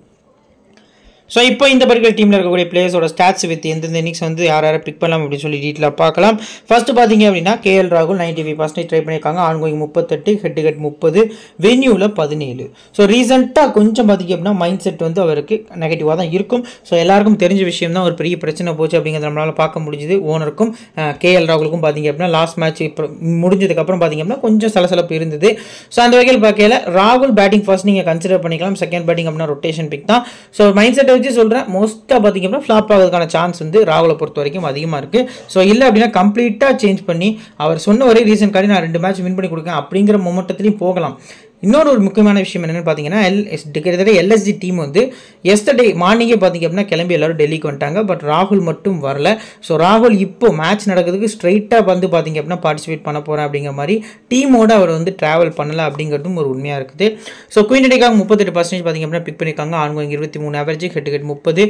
ஸோ இப்போ இந்த பர்டிகுலர் டீமில் இருக்கக்கூடிய பிளேயர்ஸோட ஸ்டாட்ஸ் வித் எந்தெந்த இன்னிங்ஸ் வந்து யார் யாரை பிக் பண்ணலாம் அப்படின்னு சொல்லி டீட்டெயிலாக பார்க்கலாம் ஃபர்ஸ்ட் பார்த்தீங்க அப்படின்னா கேஎல் ராகுல் நைன்டி ஃபைவ் பர்சன்டேஜ் ட்ரை பண்ணியிருக்காங்க ஆன்கோயிங் முப்பத்தெட்டு ஹெட் ஹெட் முப்பது வென்யூவில் பதினேழு ஸோ ரீசெண்டாக கொஞ்சம் பார்த்தீங்க அப்படின்னா மைண்ட் செட் வந்து அவருக்கு நெகட்டிவாக தான் இருக்கும் ஸோ எல்லாருக்கும் தெரிஞ்ச விஷயம் தான் ஒரு பெரிய பிரச்சனை போச்சு அப்படிங்கிறத நம்மளால் பார்க்க முடிஞ்சுது ஓனருக்கும் கேஎல் ராகுலுக்கும் பார்த்தீங்க அப்படின்னா லாஸ்ட் மேட்ச் இப்போ முடிஞ்சதுக்கப்புறம் பார்த்தீங்க அப்படின்னா கொஞ்சம் சலசலப்பு இருந்தது ஸோ அந்த வகையில் பார்க்கல ராகுல் பேட்டிங் ஃபர்ஸ்ட் நீங்கள் கன்சிடர் பண்ணிக்கலாம் செகண்ட் பேட்டிங் அப்படின்னா ரொட்டேஷன் பிக் தான் ஸோ மைண்ட் செட்டை வச்சு சொல்கிறேன் மோஸ்ட்டாக பார்த்தீங்க அப்படின்னா ஃப்ளாப் ஆகிறதுக்கான சான்ஸ் வந்து ராகுலை பொறுத்த வரைக்கும் அதிகமாக இருக்குது ஸோ இல்லை அப்படின்னா கம்ப்ளீட்டாக சேஞ்ச் பண்ணி அவர் சொன்ன ஒரே ரீசன் காடி நான் ரெண்டு மேட்ச் வின் பண்ணி கொடுக்கேன் அப்படிங்கிற மொமெண்டத்துலையும் போகலாம் இன்னொரு ஒரு முக்கியமான விஷயம் என்னென்னு பார்த்தீங்கன்னா எல் கிட்டத்தட்ட எல்எஸ்ஜி டீம் வந்து எஸ்டர்டே மார்னிங்கே பார்த்தீங்க அப்படின்னா கிளம்பி எல்லாரும் டெல்லிக்கு வந்துட்டாங்க பட் ராகுல் மட்டும் வரல ஸோ ராகுல் இப்போ மேட்ச் நடக்கிறதுக்கு ஸ்ட்ரைட்டாக வந்து பார்த்தீங்க அப்படின்னா பார்ட்டிசிபேட் பண்ண போகிறேன் அப்படிங்கிற மாதிரி டீமோட அவர் வந்து ட்ராவல் பண்ணல அப்படிங்கிறதும் ஒரு உண்மையாக இருக்குது ஸோ குயின் டெடிக்காக முப்பத்தெட்டு பர்சன்டேஜ் பார்த்தீங்க அப்படின்னா பிக் பண்ணியிருக்காங்க ஆன்கோயிங் இருபத்தி மூணு ஆவரேஜ் ஹெட் ஹெட் முப்பது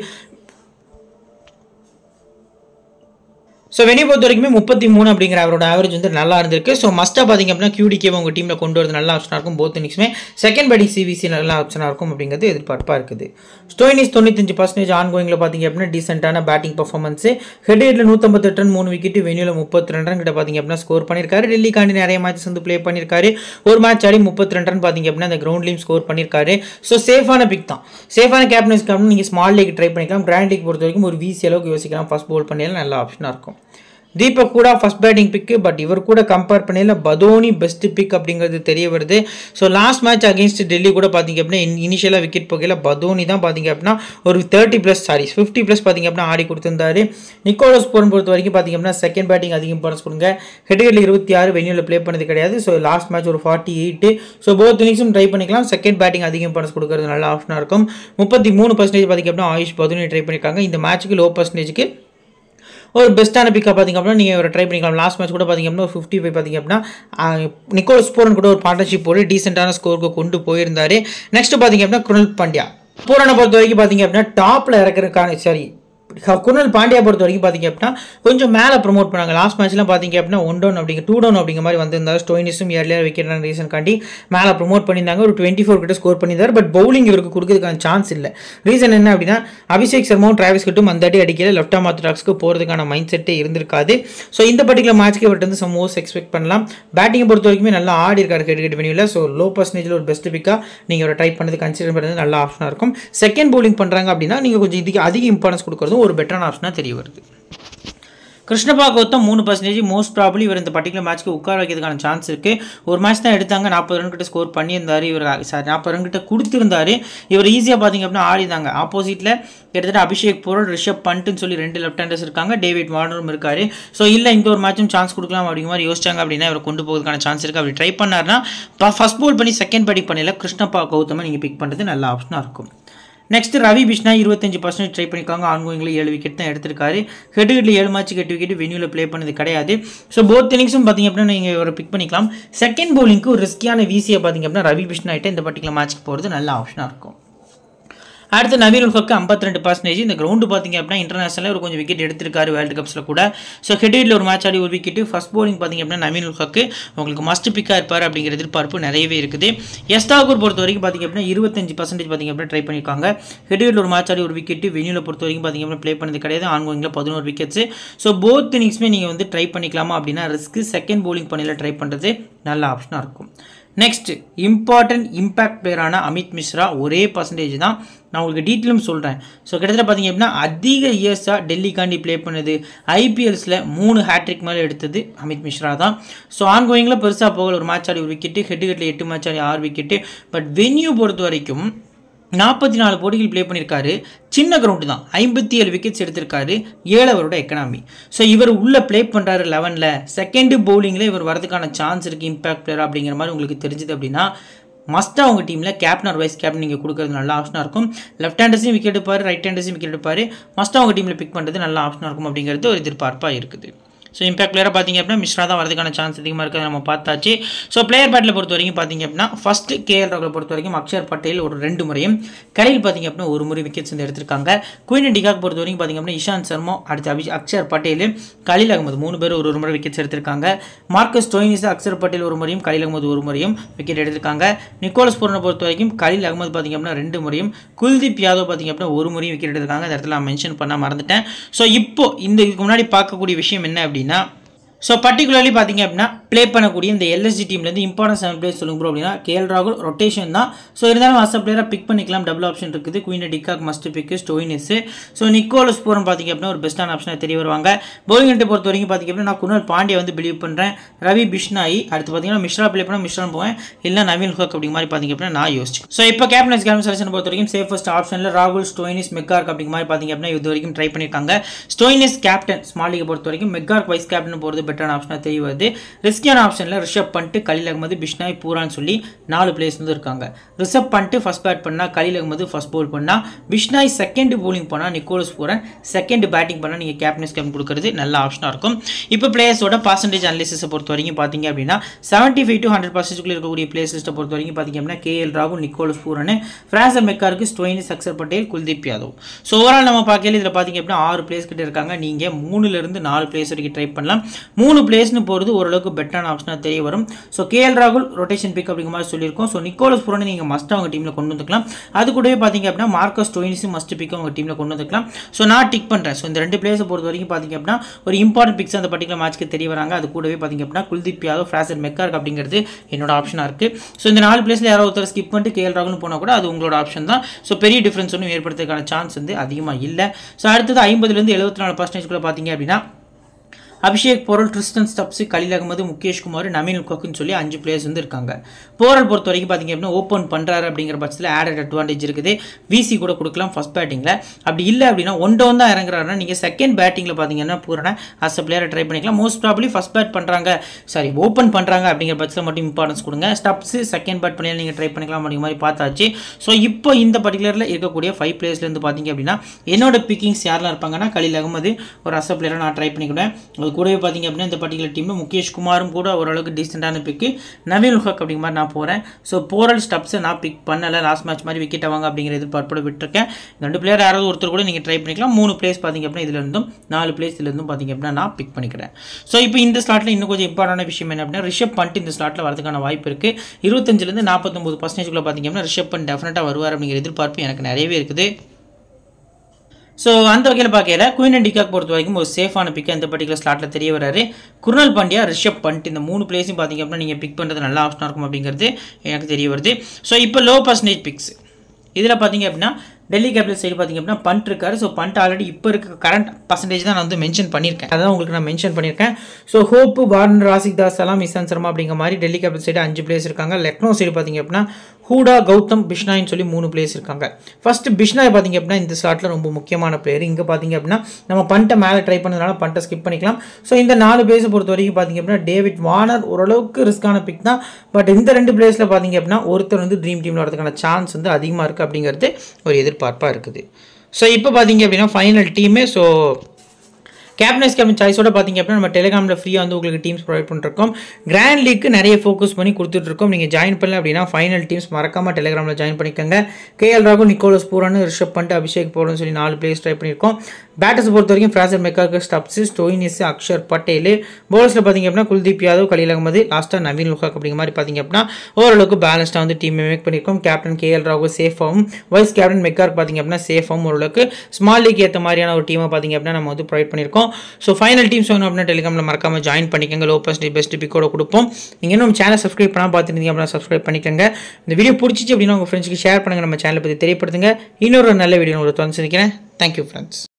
ஸோ வெளியே பொறுத்த வரைக்குமே முப்பத்தி மூணு அப்படிங்கிற அவரோட ஆவரேஜ் வந்து நல்லா இருந்திருக்கு ஸோ மஸ்ட்டாக பார்த்தீங்க அப்படின்னா QDK வை உங்கள் டீமில் கொண்டு வரது நல்ல ஆப்ஷனாக இருக்கும் போத் இன்னிங்ஸுமே செகண்ட் பேட்டிங் சிவிசி நல்ல ஆப்ஷனாக இருக்கும் அப்படிங்கிறது எதிர்பார்ப்பாக இருக்குது ஸ்டோயினிஸ் தொண்ணூத்தஞ்சு பர்சன்டேஜ் ஆன் கோயிங்கில் பார்த்தீங்க அப்படின்னா டீசென்ட்டான பேட்டிங் பர்ஃபார்மன்ஸ் ஹெட் ஹெட்டில் நூற்றம்பத்தெட்டு ரன் மூணு விக்கெட் வெனியூவில் முப்பத்தி ரெண்டு ரன் கிட்ட பார்த்தீங்க அப்படின்னா ஸ்கோர் பண்ணியிருக்காரு டெல்லிக்காண்டி நிறைய மேட்சஸ் வந்து ப்ளே பண்ணியிருக்காரு ஒரு மேட்ச் ஆடி முப்பத்தி ரெண்டு ரன் பார்த்தீங்க அப்படின்னா அந்த கிரவுண்ட்லையும் ஸ்கோர் பண்ணியிருக்காரு ஸோ சேஃபான பிக் தான் சேஃபான கேப்டன்ஸ்க்கு அப்படின்னு நீங்கள் ஸ்மால் லீக் ட்ரை பண்ணிக்கலாம் கிராண்ட் லீக் பொறுத்த வரைக்கும் ஒரு விசி அளவுக்கு யோசிக்கலாம் ஃபஸ்ட் போல் பண்ணியாலும் நல்ல ஆப்ஷனாக இருக்கும் தீபக் கூட ஃபர்ஸ்ட் பேட்டிங் பிக்கு பட் இவர் கூட கம்பேர் பண்ணையில் பதோனி பெஸ்ட் பிக் அப்படிங்கிறது தெரிய வருது so last match against Delhi கூட பார்த்தீங்க அப்படின்னா இனிஷியலாக விக்கெட் போகையில் பதோனி தான் பார்த்தீங்க அப்படின்னா ஒரு thirty plus sorry fifty plus பார்த்தீங்க அப்படின்னா ஆடி கொடுத்திருந்தாரு நிக்கோலஸ் போரன் பொறுத்த வரைக்கும் பார்த்தீங்க அப்படின்னா செகண்ட் பேட்டிங் அதிக இம்பார்ட்டன்ஸ் கொடுங்க ஹெட்கெட்டில் இருபத்தி ஆறு வெனியூவில் ப்ளே பண்ணது கிடையாது ஸோ லாஸ்ட் மேட்ச் ஒரு ஃபார்ட்டி எயிட்டு ஸோ போத் இன்னிங்ஸும் ட்ரை பண்ணிக்கலாம் செகண்ட் பேட்டிங் அதிக இம்பார்ட்டன்ஸ் கொடுக்கறது நல்ல ஆப்ஷனாக இருக்கும் முப்பத்தி மூணு பர்சன்டேஜ் பார்த்தீங்க அப்படின்னா ஆயுஷ் பதோனி ட்ரை பண்ணியிருக்காங்க இந்த மேட்ச்சுக்கு லோ பர்சன்டேஜ்க்கு ஒரு பெஸ்ட்டான பிக்காக பார்த்தீங்க அப்படின்னா நீங்கள் ஒரு ட்ரை பண்ணிக்கலாம் லாஸ்ட் மேட்ச் கூட பார்த்தீங்க அப்படின்னா ஃபிஃப்டி ஃபைவ் பார்த்தீங்க அப்படின்னா நிக்கோலஸ் ஸ்போரன் கூட ஒரு பார்ட்னர்ஷிப் போட்டு டீசெண்டான ஸ்கோருக்கு கொண்டு போயிருந்தாரு நெக்ஸ்ட் பார்த்தீங்க அப்படின்னா குருணல் பாண்டியா பூரணை பொறுத்த வரைக்கும் பார்த்தீங்க அப்படின்னா டாப்பில் இறக்குறதுக்கான சரி குணல் பாண்டியா பொறுத்த வரைக்கும் பார்த்தீங்க அப்படின்னா கொஞ்சம் மேலே ப்ரோமோட் பண்ணாங்க லாஸ்ட் மேட்ச்லாம் பார்த்தீங்க அப்படின்னா ஒன் டவுன் அப்படிங்கிற டூ டவுன் அப்படிங்கிற மாதிரி வந்திருந்தார் ஸ்டோயினிஸும் ஏர்லியர் விக்கெட் ரீசன் காண்டி மேலே ப்ரோமோட் பண்ணியிருந்தாங்க ஒரு டுவெண்ட்டி ஃபோர் கிட்ட ஸ்கோர் பண்ணியிருந்தார் பட் பவுலிங் இவருக்கு கொடுக்கறதுக்கான சான்ஸ் இல்லை ரீசன் என்ன அப்படின்னா அபிஷேக் சர்மாவும் டிராவிஸ் கிட்டும் அந்த அடி அடிக்கல லெஃப்ட் ஆம் ஆர்த்தடாக்ஸ்க்கு போகிறதுக்கான மைண்ட் செட்டே இருந்திருக்காது ஸோ இந்த பர்டிகுலர் மேட்ச்க்கு இவர்கிட்ட வந்து சம் மோஸ்ட் எக்ஸ்பெக்ட் பண்ணலாம் பேட்டிங்கை பொறுத்த வரைக்குமே நல்லா ஆடி இருக்காரு ஹெட் ஹெட் வெனியூவில் ஸோ லோ பர்சன்டேஜில் ஒரு பெஸ்ட் பிக்காக நீங்கள் ஒரு ட்ரை பண்ணது கன்சிடர் பண்ணுறது நல்ல ஆப்ஷனாக இருக்கும் செகண்ட் bowling பண்ணுறாங்க அப்படின்னா நீங்கள் கொஞ்சம் இதுக்கு அதிக இம்பார்ட்டன்ஸ் கொடுக்குறதும் ஒரு பெட்டரான ஆப்ஷனாக தெரிய வருது கிருஷ்ணபா கௌதம் மூணு பர்சன்டேஜ் மோஸ்ட் ப்ராப்ளி இவர் இந்த பர்டிகுலர் மேட்ச்க்கு உட்கார வைக்கிறதுக்கான சான்ஸ் இருக்குது ஒரு மேட்ச் தான் எடுத்தாங்க நாற்பது ரன் கிட்ட ஸ்கோர் பண்ணியிருந்தார் இவர் சாரி நாற்பது ரன் கிட்ட கொடுத்துருந்தாரு இவர் ஈஸியாக பார்த்தீங்க அப்படின்னா ஆடிதாங்க ஆப்போசிட்டில் கிட்டத்தட்ட அபிஷேக் பொருள் ரிஷப் பண்ட்டுன்னு சொல்லி ரெண்டு லெஃப்ட் ஹேண்டர்ஸ் இருக்காங்க டேவிட் வார்னரும் இருக்காரு ஸோ இல்லை இந்த ஒரு மேட்சும் சான்ஸ் கொடுக்கலாம் அப்படிங்கிற மாதிரி யோசிச்சாங்க அப்படின்னா இவர் கொண்டு போகிறதுக்கான சான்ஸ் இருக்குது அப்படி ட்ரை பண்ணார்னா ஃபஸ்ட் பால் பண்ணி செகண்ட் பேட்டிங் பண்ணல கிருஷ்ணப்பா கௌதமை நீங்கள் பிக் பண்ணுறது நல்ல ஆப்ஷனாக இருக்கும் நெக்ஸ்ட் ரவி பிஷ்னா இருபத்தஞ்சு பர்சன்ட் ட்ரை பண்ணியிருக்காங்க ஆன்கோயிங்கில் ஏழு விக்கெட் தான் எடுத்திருக்காரு ஹெட் ஹெட்டில் ஏழு மேட்ச் எட்டு விக்கெட் வெனியூவில் ப்ளே பண்ணது கிடையாது ஸோ போத் இன்னிங்ஸும் பார்த்தீங்க அப்படின்னா நீங்கள் இவரை பிக் பண்ணிக்கலாம் செகண்ட் bowling-க்கு ஒரு ரிஸ்கியான வீசியை பார்த்தீங்க அப்படின்னா ரவி பிஷ்னா ஆகிட்ட இந்த பர்டிகுலர் மேட்ச்க்கு போகிறது நல்ல ஆப்ஷனாக இருக்கும் அடுத்து நவீன் உல்ஹக்கு ஐம்பத்தி ரெண்டு பர்சன்டேஜ் இந்த கிரவுண்டு பார்த்தீங்க அப்படின்னா இன்டர்நேஷனலில் ஒரு கொஞ்சம் விக்கெட் எடுத்திருக்காரு வேர்ல்டு கப்ஸில் கூட ஸோ ஹெட்வீட்டில் ஒரு மேட்ச் ஆடி ஒரு விக்கெட்டு ஃபஸ்ட் bowling பார்த்தீங்க அப்படின்னா நவீன் உல்ஹக்கு உங்களுக்கு மஸ்ட் பிக்காக இருப்பார் அப்படிங்கிற எதிர்பார்ப்பு நிறையவே இருக்குது எஸ் தாக்கூர் பொறுத்த வரைக்கும் பார்த்தீங்க அப்படின்னா இருபத்தஞ்சு பர்சன்டேஜ் பார்த்தீங்க அப்படின்னா ட்ரை பண்ணியிருக்காங்க ஹெட்வீட்டில் ஒரு மேட்ச் ஆடி ஒரு விக்கெட்டு வெனியூவில் பொறுத்த வரைக்கும் பார்த்தீங்க அப்படின்னா ப்ளே பண்ணது கிடையாது ஆன்கோயிங்கில் பதினோரு விக்கெட்ஸ் ஸோ போத் இன்னிங்ஸுமே நீங்கள் வந்து ட்ரை பண்ணிக்கலாமா அப்படின்னா ரிஸ்க்கு செகண்ட் bowling பண்ணியில் ட்ரை பண்ணுறது நல்ல ஆப்ஷனாக இருக்கும் நெக்ஸ்ட் இம்பார்ட்டன்ட் இம்பேக்ட் பிளேயரான அமித் மிஸ்ரா ஒரே பர்சன்டேஜ் தான் நான் உங்களுக்கு டீட்டெயிலும் சொல்கிறேன் ஸோ கிட்டத்தட்ட பார்த்தீங்க அப்படின்னா அதிக இயர்ஸாக டெல்லிக்காண்டி ப்ளே பண்ணது ஐபிஎல்ஸில் மூணு ஹேட்ரிக் மேலே எடுத்தது அமித் மிஸ்ரா தான் ஸோ ஆன்கோயிங்கில் பெருசாக போகல ஒரு மேட்ச் ஆடி ஒரு விக்கெட்டு ஹெட் ஹெட்டில் எட்டு மேட்ச் ஆடி ஆறு விக்கெட்டு பட் வென்யூ பொறுத்த வரைக்கும் நாற்பத்தி நாலு போட்டிகள் ப்ளே பண்ணியிருக்காரு சின்ன கிரவுண்டு தான் ஐம்பத்தி ஏழு விக்கெட்ஸ் எடுத்திருக்காரு ஏழு அவரோட எக்கனாமி ஸோ இவர் உள்ளே ப்ளே பண்ணுறாரு லெவனில் செகண்டு பவுலிங்கில் இவர் வரதுக்கான சான்ஸ் இருக்குது இம்பாக்ட் பிளேயர் அப்படிங்கிற மாதிரி உங்களுக்கு தெரிஞ்சுது அப்படின்னா மஸ்ட்டாக உங்கள் டீமில் கேப்டன் ஆர் வைஸ் கேப்டன் நீங்கள் கொடுக்குறது நல்ல ஆப்ஷனாக இருக்கும் லெஃப்ட் ஹேண்டர்ஸையும் விக்கெட் எடுப்பார் ரைட் ஹேண்டர்ஸையும் விக்கெட் எடுப்பார் மஸ்ட்டாக உங்கள் டீமில் பிக் பண்ணுறது நல்ல ஆப்ஷனாக இருக்கும் அப்படிங்கிறது ஒரு எதிர்பார்ப்பாக இருக்குது ஸோ இம்பாக்ட் பிளேயராக பார்த்தீங்க அப்படின்னா மிஸ்ரா தான் வரதுக்கான சான்ஸ் அதிகமாக இருக்கிறத நம்ம பார்த்தாச்சு ஸோ பிளேயர் பேட்டில் பொறுத்த வரைக்கும் பார்த்தீங்க அப்படின்னா ஃபஸ்ட்டு கேஎல் ராகுலை பொறுத்த வரைக்கும் அக்ஷர் பட்டேல் ஒரு ரெண்டு முறையும் கலையில் பார்த்தீங்க அப்படின்னா ஒரு முறை விக்கெட்ஸ் வந்து எடுத்திருக்காங்க குயின் டிகாக் பொறுத்த வரைக்கும் பார்த்தீங்க அப்படின்னா இஷாந்த் சர்மா அடுத்து அபிஷ் அக்ஷர் பட்டேல் கலீல் அகமது மூணு பேர் ஒரு ஒரு முறை விக்கெட்ஸ் எடுத்திருக்காங்க மார்க்கஸ் டோயினிஸ் அக்ஷர் பட்டேல் ஒரு முறையும் கலீல் அகமது ஒரு முறையும் விக்கெட் எடுத்திருக்காங்க நிக்கோலஸ் பூரனை பொறுத்த வரைக்கும் கலீல் அகமது பார்த்தீங்க அப்படின்னா ரெண்டு முறையும் குல்தீப் யாதவ் பார்த்தீங்க அப்படின்னா ஒரு முறையும் விக்கெட் எடுத்திருக்காங்க இந்த இடத்துல நான் மென்ஷன் பண்ண மறந்துட்டேன் ஸோ இப்போ இந்த இதுக்கு முன்னாடி பார்க்கக்கூடிய விஷயம் என்ன அப்படின்னா ஸோ பர்டிகுலர்லி பார்த்தீங்க அப்படின்னா ப்ளே பண்ணக்கூடிய இந்த எல்எஸ்ஜி டீம்லேருந்து இம்பார்ட்டன்ட் செவன் பிளேயர் சொல்லுங்க ப்ரோ அப்படின்னா கேஎல் ராகுல் ரொட்டேஷன் தான் ஸோ இருந்தாலும் அஸ் பிளேயராக பிக் பண்ணிக்கலாம் டபுள் ஆப்ஷன் இருக்குது Quinton de Kock must pick Stoinis so Nicholas Pooran பார்த்தீங்க அப்படின்னா ஒரு பெஸ்ட்டான ஆப்ஷனாக தெரிய வருவாங்க bowling கிட்ட பொறுத்த வரைக்கும் பார்த்தீங்க அப்படின்னா நான் குணால் பாண்டியா வந்து பிலீவ் பண்ணுறேன் ரவி பிஷ்னாயி அடுத்து பார்த்தீங்கன்னா மிஸ்ரா ப்ளே பண்ணால் மிஸ்ரா போவேன் இல்லை நவீன் ஹோக் அப்படிங்கிற மாதிரி பார்த்தீங்க அப்படின்னா நான் யோசிச்சு ஸோ இப்போ கேப்டன்ஸ் கேம் செலக்ஷன் பொறுத்த வரைக்கும் சேஃபஸ்ட் ஆப்ஷனில் ராகுல் ஸ்டோயினிஸ் மெக்கார்க் அப்படிங்கிற மாதிரி பார்த்தீங்க அப்படின்னா இது வரைக்கும் ட்ரை பண்ணியிருக்காங்க ஸ்டோயினிஸ் கேப்டன் ஸ்மால் லீகை பொறுத்த வரைக்கும் மெக்கார்க் வைஸ் கேப்டன் போகிறது பெட்டரான ஆப்ஷனாக தெரிய வருது ரிஸ்கியான ஆப்ஷனில் ரிஷப் பண்ணிட்டு கலீல் அகமது பிஷ்னாய் பூரான்னு சொல்லி நாலு பிளேஸ் வந்து இருக்காங்க ரிஷப் பண்ணிட்டு ஃபர்ஸ்ட் பேட் பண்ணால் கலீல் அகமது ஃபர்ஸ்ட் பவுல் பண்ணால் பிஷ்னாய் செகண்ட் bowling பண்ணால் நிக்கோலஸ் பூரன் செகண்ட் பேட்டிங் பண்ணால் நீங்கள் கேப்டன்ஸ் கேம் கொடுக்குறது நல்ல ஆப்ஷனாக இருக்கும் இப்போ பிளேயர்ஸோட பர்சன்டேஜ் அனாலிசிஸை பொறுத்த வரைக்கும் பார்த்தீங்க அப்படின்னா செவன்ட்டி ஃபைவ் டு ஹண்ட்ரட் பர்சன்டேஜ்குள்ள இருக்கக்கூடிய பிளேஸ் லிஸ்ட்டை பொறுத்த வரைக்கும் பார்த்தீங்க அப்படின்னா கேஎல் ராகுல் நிக்கோலஸ் பூரன் ஃப்ராசர் மெக்காருக்கு Stoinis Axar Patel Kuldeep Yadav so overall நம்ம பார்க்கல இதில் பார்த்தீங்க அப்படின்னா ஆறு பிளேஸ் கிட்ட இருக்காங்க நீங்கள் மூணுலேருந்து நாலு பிளேஸ் வரைக்கும் ட்ரை பண்ணலாம் மூணு பிளேஸ்னு போகிறது ஓரளவுக்கு பெட்டரான ஆப்ஷனாக தெரிய வரும் ஸோ கேஎல் ராகுல் ரொட்டேஷன் பிக் அப்படிங்கிற மாதிரி சொல்லியிருக்கோம் ஸோ நிக்கோலஸ் பூரனை நீங்கள் மஸ்ட்டாக உங்கள் டீமில் கொண்டு வந்துக்கலாம் அது கூடவே பார்த்தீங்க அப்படின்னா மார்க்கஸ் டோயினிஸும் மஸ்ட் பிக் உங்கள் டீமில் கொண்டு வந்துக்கலாம் ஸோ நான் டிக் பண்ணுறேன் ஸோ இந்த ரெண்டு பிளேஸை பொறுத்த வரைக்கும் பார்த்தீங்க அப்படின்னா ஒரு இம்பார்ட்டன்ட் பிக்ஸ் அந்த பர்டிகுலர் மேட்ச்க்கு தெரிய வராங்க அது கூடவே பார்த்தீங்க அப்படின்னா குல்தீப் யாதவ் ஃப்ராசர் மெக்கார்க் அப்படிங்கிறது என்னோட ஆப்ஷனாக இருக்குது ஸோ இந்த நாலு பிளேஸில் யாரோ ஒருத்தர் ஸ்கிப் பண்ணிட்டு கேஎல் ராகுல்னு போனால் கூட அது உங்களோட ஆப்ஷன் தான் ஸோ பெரிய டிஃப்ரென்ஸ் ஒன்றும் ஏற்படுத்துறதுக்கான சான்ஸ் வந்து அதிகமாக இல்லை ஸோ அடுத்தது ஐம்பதுலேருந்து எழுபத்தி நாலு பர்சன்டேஜ்குள்ளே பார்த்தீங்க அப்படின்னா அபிஷேக் போரல் ட்ரிஸ்டன் ஸ்டப்ஸ் கலீல் அகமது முகேஷ் குமார் நவீன் கொக்குன்னு சொல்லி அஞ்சு பிளேயர்ஸ் வந்து இருக்காங்க போரல் பொறுத்த வரைக்கும் பார்த்தீங்க அப்படின்னா ஓப்பன் பண்ணுறாரு அப்படிங்கிற பட்சத்தில் ஆடட் அட்வான்டேஜ் இருக்குது விசி கூட கொடுக்கலாம் ஃபர்ஸ்ட் பேட்டிங்கில் அப்படி இல்லை அப்படின்னா ஒன் டவுன் தான் இறங்குறாருன்னா நீங்கள் செகண்ட் பேட்டிங்கில் பார்த்தீங்கன்னா பூரண அஸ் அ பிளேயரை ட்ரை பண்ணிக்கலாம் மோஸ்ட் ப்ராப்ளி ஃபர்ஸ்ட் பேட் பண்ணுறாங்க சாரி ஓப்பன் பண்ணுறாங்க அப்படிங்கிற பட்சத்தில் மட்டும் இம்பார்ட்டன்ஸ் கொடுங்க ஸ்டப்ஸ் செகண்ட் பேட் பண்ணி நீங்கள் ட்ரை பண்ணிக்கலாம் அப்படிங்கிற மாதிரி பார்த்தாச்சு ஸோ இப்போ இந்த பர்டிகுலரில் இருக்கக்கூடிய ஃபைவ் பிளேயர்ஸ்லேருந்து பார்த்தீங்க அப்படின்னா என்னோட பிக்கிங்ஸ் யாரெல்லாம் இருப்பாங்கன்னா கலீல் அகமது ஒரு அஸ் அ பிளேயரை நான் ட்ரை பண்ணிக்கிடுவேன் கூடவே பார்த்தீங்க அப்படின்னா இந்த பர்டிகுலர் டீமில் முகேஷ் குமாரும் கூட ஓரளவுக்கு டீசெண்டான பிக்கு நவீன் ஹக் அப்படிங்கிற மாதிரி நான் போகிறேன் ஸோ போரல் ஸ்டப்ஸை நான் பிக் பண்ணலை லாஸ்ட் மேட்ச் மாதிரி விக்கெட் ஆவாங்க அப்படிங்கிற எதிர்பார்ப்போட விட்டுருக்கேன் இந்த ரெண்டு பிளேயர் யாராவது ஒருத்தர் கூட நீங்கள் ட்ரை பண்ணிக்கலாம் மூணு பிளேஸ் பார்த்தீங்க அப்படின்னா இதுல இருந்தும் நாலு பிளேஸ் இதுல இருந்தும் பார்த்தீங்க அப்படின்னா நான் பிக் பண்ணிக்கிறேன் ஸோ இப்போ இந்த ஸ்லாட்டில் இன்னும் கொஞ்சம் இம்பார்ட்டான விஷயம் என்ன அப்படின்னா ரிஷப் பண்ணிட்டு இந்த ஸ்லாட்டில் வரதுக்கான வாய்ப்பு இருக்குது இருபத்தஞ்சிலேருந்து நாற்பத்தொம்பது பர்சன்டேஜ்குள்ளே பார்த்தீங்க அப்படின்னா ரிஷப் பண்ட் டெஃபினட்டாக வருவார் அப்படிங்கிற எதிர்பார்ப்பு எனக்கு நிறையவே இருக்குது ஸோ அந்த வகையில் பார்க்கல குயின் அண்ட் டிகாக் பொறுத்த வரைக்கும் ஒரு சேஃபான பிக் அந்த பர்டிகுலர் ஸ்லாட்டில் தெரிய வராரு குருணால் பாண்டியா ரிஷப் பண்ட் இந்த மூணு பிளேஸையும் பார்த்தீங்க அப்படின்னா நீங்கள் பிக் பண்ணுறது நல்ல ஆப்ஷனாக இருக்கும் அப்படிங்கிறது எனக்கு தெரிய வருது ஸோ இப்போ லோ பர்சன்டேஜ் பிக்ஸ் இதில் பார்த்தீங்க அப்படின்னா டெல்லி கேபிட்டல் சைடு பார்த்தீங்க அப்படின்னா பண்ட் இருக்காரு ஸோ பண்ட் ஆல்ரெடி இப்போ இருக்க கரண்ட் பர்சன்டேஜ் தான் நான் வந்து மென்ஷன் பண்ணியிருக்கேன் அதான் உங்களுக்கு நான் மென்ஷன் பண்ணியிருக்கேன் so Hope Warner Rasikh Dar எல்லாம் இசான் சர்மா அப்படிங்கிற மாதிரி டெல்லி கேபிட்டல் சைடு அஞ்சு பிளேஸ் இருக்காங்க லக்னோ சைடு பார்த்தீங்க அப்படின்னா ஹூடா கௌதம் பிஷ்னாயின்னு சொல்லி மூணு பிளேஸ் இருக்காங்க ஃபர்ஸ்ட் பிஷ்னாய் பார்த்தீங்க அப்படின்னா இந்த ஸ்லாட்டில் ரொம்ப முக்கியமான பிளேயர் இங்கே பார்த்தீங்க அப்படின்னா நம்ம பண்ட்டை மேலே ட்ரை பண்ணதுனால பண்ட்டை ஸ்கிப் பண்ணிக்கலாம் ஸோ இந்த நாலு பிளேஸை பொறுத்த வரைக்கும் பார்த்தீங்க அப்படின்னா டேவிட் வார்னர் ஓரளவுக்கு ரிஸ்க்கான பிக் தான் பட் இந்த ரெண்டு பிளேஸில் பார்த்தீங்க அப்படின்னா ஒருத்தர் வந்து ட்ரீம் டீமில் வரதுக்கான சான்ஸ் வந்து அதிகமாக இருக்குது அப்படிங்கிறது ஒரு எதிர்பார்ப்பாக இருக்குது ஸோ இப்போ பார்த்தீங்க அப்படின்னா ஃபைனல் டீமே ஸோ கேப்டன்ஸ் கேப்டன் சாய்ஸோட பார்த்தீங்க அப்படின்னா நம்ம டெலிகிராமில் ஃப்ரீயாக வந்து உங்களுக்கு டீம்ஸ் ப்ரொவைட் பண்ணிருக்கோம் கிராண்ட் லீக்கு நிறைய ஃபோக்கஸ் பண்ணி கொடுத்துட்ருக்கோம் நீங்கள் ஜாயின் பண்ணல அப்படின்னா ஃபைனல் டீம்ஸ் மறக்காமல் டெலிகிராமில் ஜாயின் பண்ணிக்கோங்க கேஎல் ராகுல் நிக்கோலஸ் பூரான் ரிஷப் பண்ணிட்டு அபிஷேக் போடணும்னு சொல்லி நாலு பிளேஸ் ட்ரை பண்ணியிருக்கோம் பேட்டர்ஸ் பொறுத்த வரைக்கும் ஃப்ராசர் மெக்காக்கு ஸ்டப்ஸு ஸ்டோயினிஸ் அக்ஷர் பட்டேல் போலர்ஸில் பார்த்தீங்க அப்படின்னா குல்தீப் யாதவ் கலீல் அகமது லாஸ்ட்டாக நவீன் லுஹாக் அப்படிங்கிற மாதிரி பார்த்தீங்க அப்படின்னா ஓரளவுக்கு பேலன்ஸ்டாக வந்து டீம் மேக் பண்ணியிருக்கோம் கேப்டன் கேஎல் ராகுல் சேஃபாகவும் வைஸ் கேப்டன் மெக்கார்க் பார்த்தீங்க அப்படின்னா சேஃபாகவும் ஓரளவுக்கு ஸ்மால் லீக் ஏற்ற மாதிரியான ஒரு டீமை பார்த்தீங்க அப்படின்னா நம்ம வந்து ப்ரொவைட் பண்ணியிருக்கோம் ஸோ ஃபைனல் டீம்ஸ் வேணும் அப்படின்னா டெலிகிராமில் மறக்காம ஜாயின் பண்ணிக்கோங்க லோ பர்ஸ்ட் பெஸ்ட் பிக்கோட கொடுப்போம் நீங்கள் இன்னும் சேனல் சப்ஸ்கிரைப் பண்ணால் பார்த்துருந்தீங்க அப்படின்னா சப்ஸ்கிரைப் பண்ணிக்கோங்க இந்த வீடியோ பிடிச்சிச்சு அப்படின்னா உங்கள் ஃப்ரெண்ட்ஸ்க்கு ஷேர் பண்ணுங்கள் நம்ம சேனலை பற்றி தெரியப்படுத்துங்க இன்னொரு நல்ல வீடியோ ஒரு தொடர்ந்து சந்திக்கிறேன் தேங்க்யூ ஃப்ரெண்ட்ஸ்